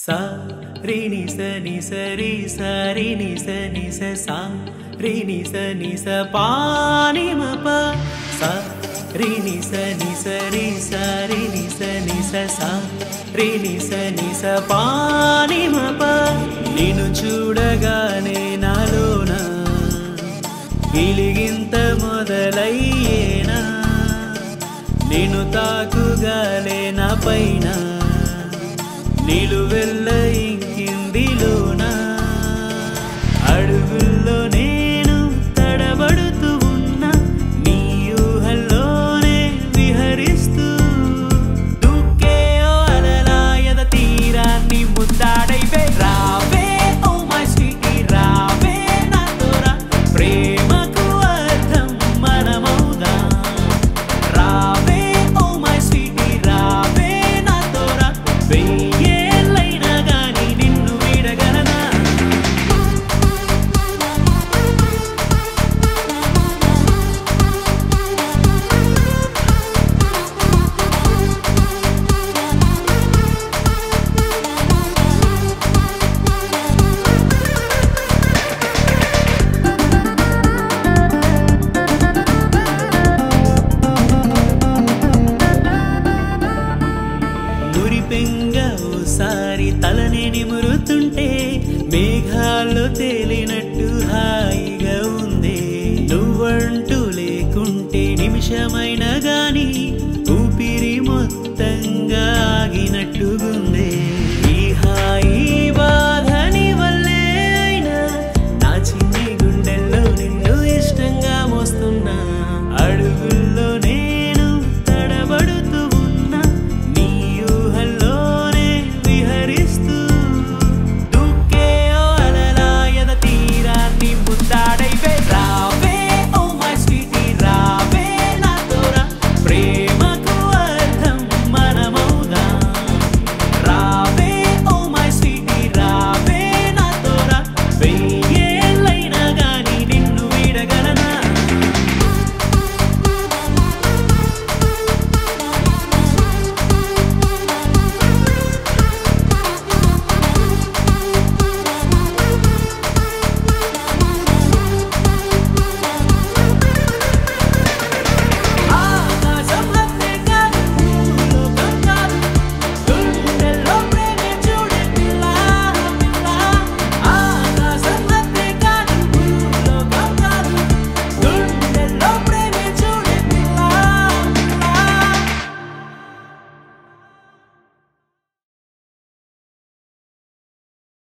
సా రి ని స ని స రి స రి ని స ని స సా రి ని స ని స పా ని మ ప సా రి ని స ని స రి స రి ని స ని స సా రి ని స ని స పా ని మ ప నిన్ను చూడగానే నాలోన వెలిగింత మొదలయ్యేనా నేను తాకుగాలే నా పైన నిలువెల్ల ఇంకిందిలోన అడుగుల్లో నేను తడబడుతూ ఉన్నా నీ ఊహల్లోనే విహరిస్తూ దూకే ఓ అలలా ఎద తీరాన్ని ముద్దాడైవే రావే ఓ మై స్వీటీ రావే నాతోరా ప్రేమకు అర్థం మనమౌదాం రావే ఓ మై స్వీటీ రావే నాతోరా వెయ్యేళ్ళైనా గాని నిన్ను విడగలనా మురిపెంగ ఓసారి తలనే నిమురుతుంటే మేఘాల్లో తేలినట్టు హాయిగా ఉంది నువ్వంటూ లేకుంటే నిమిషమైన గాని ఊపిరి మొత్తంగా ఆగినట్టుగుంది